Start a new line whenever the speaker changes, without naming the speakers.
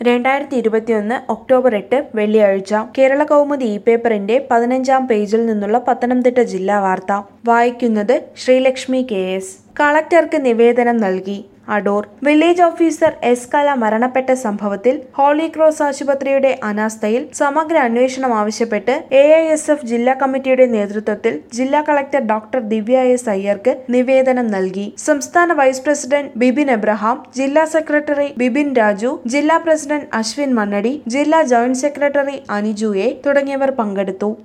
രണ്ടായിരത്തി ഇരുപത്തിയൊന്ന് ഒക്ടോബർ എട്ട് വെള്ളിയാഴ്ച കേരള കൗമുദി ഇ പേപ്പറിന്റെ പതിനഞ്ചാം പേജിൽ നിന്നുള്ള പത്തനംതിട്ട ജില്ലാ വാർത്ത വായിക്കുന്നത് ശ്രീലക്ഷ്മി കെ എസ് കളക്ടർക്ക് നിവേദനം നൽകി അടൂർ വില്ലേജ് ഓഫീസർ എസ് കല മരണപ്പെട്ട സംഭവത്തിൽ ഹോളി ക്രോസ് ആശുപത്രിയുടെ അനാസ്ഥയിൽ സമഗ്ര അന്വേഷണം ആവശ്യപ്പെട്ട് എ ഐ എസ് എഫ് ജില്ലാ കമ്മിറ്റിയുടെ നേതൃത്വത്തിൽ ജില്ലാ കളക്ടർ ഡോക്ടർ ദിവ്യ എസ് അയ്യർക്ക് നിവേദനം നൽകി സംസ്ഥാന വൈസ് പ്രസിഡന്റ് ബിബിൻ എബ്രഹാം ജില്ലാ സെക്രട്ടറി ബിബിൻ രാജു ജില്ലാ പ്രസിഡന്റ് അശ്വിൻ മണ്ണടി ജില്ലാ ജോയിന്റ് സെക്രട്ടറി അനിജു എ തുടങ്ങിയവർ പങ്കെടുത്തു